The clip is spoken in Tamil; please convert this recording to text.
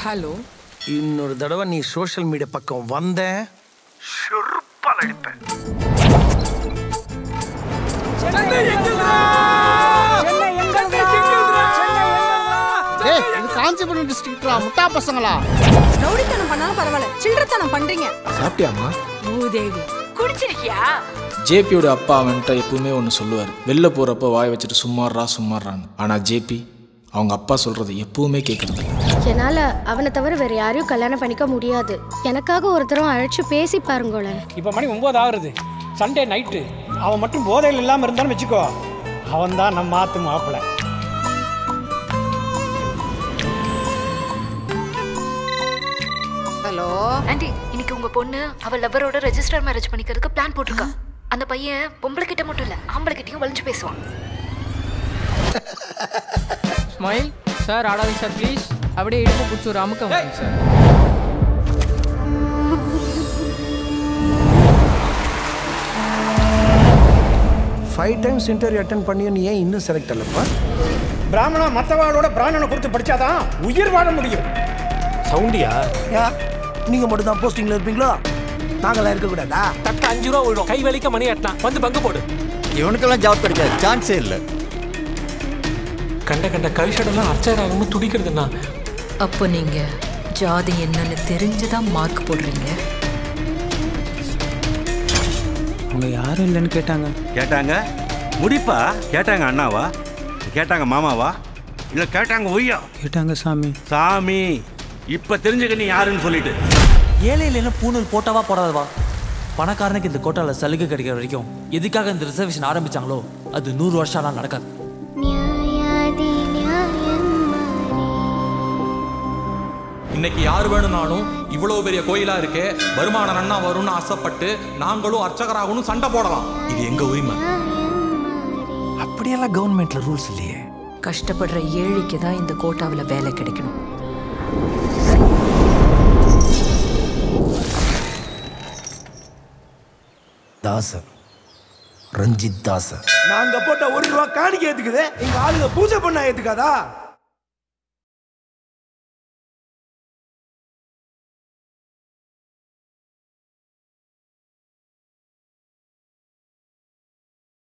ஹலோ இன்னொரு தடவை நீ சோஷியல் மீடியா பக்கம் வந்த செருப்பால் அடிப்பேன் ஏய் இது காஞ்சிபுரம் டிஸ்ட்ரிக்ட்ரா முட்டா பசங்களா ரவுடித்தனம் பண்ணாலும் பரவாயில்ல சில்லறத்தனம் பண்றீங்க சாப்பிட்டியாமா மூதேவி குடிச்சிருக்கியா ஜேபியோட அப்பா அவன்கிட்ட எப்பவுமே ஒன்று சொல்லுவார் வெளில போகிறப்ப வாய் வச்சுட்டு சும்மாறா சும்மாறான்னு ஆனால் ஜேபி அவங்க அப்பா சொல்கிறது எப்பவுமே கேட்குறது என்னால அவனை தவிர வேற யாரையும் கல்யாணம் பண்ணிக்க முடியாது எனக்காக ஒருத்தரும் அழைச்சு பேசி பாருங்களேன் இப்போ மணி ஒம்பது ஆகுறது சண்டே நைட்டு அவன் மட்டும் போதையில் இல்லாமல் இருந்தான்னு வச்சுக்கோ அவன் தான் நம்ம ஆத்து மாப்பிள்ளை ஹலோ ஆண்டி இன்னைக்கு உங்க பொண்ணு அவ லவரோட ரெஜிஸ்டர் மேரேஜ் பண்ணிக்கிறதுக்கு பிளான் போட்டிருக்கா அந்த பையன் பொம்பளை கிட்ட மட்டும் இல்ல ஆம்பளை கிட்டயும் வலிஞ்சு பேசுவான் ஸ்மைல் சார் ஆடாதீங்க சார் ப்ளீஸ் அப்படியே இடுப்பு பிடிச்சி ஒரு அமுக்கம் வாங்க sir five times interview attend பண்ணியும் நீ ஏன் இன்னும் செலக்ட் ஆகலப்பா பிராமணா மற்றவாளோட பிராணனை கொடுத்து படிச்சாதான் உயிர் வாழ முடியும் சவுண்டியா யா நீங்க மட்டும் தான் போஸ்டிங்ல இருப்பீங்களோ நாங்களாம் இருக்க கூடாதா தக்க அஞ்சு ரூபா விழும் கை வலிக்க மணி எட்டலாம் வந்து பங்கு போடு இவனுக்கெல்லாம் ஜாப் கிடைக்காது சான்ஸே இல்லை கண்ட கண்ட கரிஷடெல்லாம் அர்ச்சகராகணும் துடிக்கிறதுண்ணா அப்போ நீங்க ஜாதி என்னன்னு தெரிஞ்சுதான் மார்க் போடுறீங்க அவங்க யாரும் இல்லைன்னு கேட்டாங்க கேட்டாங்க முடிப்பா கேட்டாங்க அண்ணாவா கேட்டாங்க மாமாவா இல்லை கேட்டாங்க ஒய்யா கேட்டாங்க சாமி சாமி இப்போ தெரிஞ்சுக்க நீ யாருன்னு சொல்லிட்டு ஏழை இல்லைன்னா பூணூல் போட்டாவா போடாதவா பணக்காரனுக்கு இந்த கோட்டால சலுகை கிடைக்கிற வரைக்கும் எதுக்காக இந்த ரிசர்வேஷன் ஆரம்பிச்சாங்களோ அது நூறு வருஷம் ஆனால் நடக்காது இன்னைக்கு யார் வேணும்னாலும் இவ்வளவு பெரிய கோயிலா இருக்கே வருமானம் நன்னா வரும்னு ஆசைப்பட்டு நாங்களும் அர்ச்சகராகணும் சண்டை போடலாம் இது எங்க உரிமை அப்படியெல்லாம் கவர்மெண்ட்ல ரூல்ஸ் இல்லையே கஷ்டப்படுற ஏழைக்கு தான் இந்த கோட்டாவில் வேலை கிடைக்கணும் தாசன் ரஞ்சித் தாசன் நாங்க போட்ட ஒரு ரூபா காணிக்கை ஏத்துக்குது எங்க ஆளுங்க பூஜை பண்ண ஏத்துக்காதா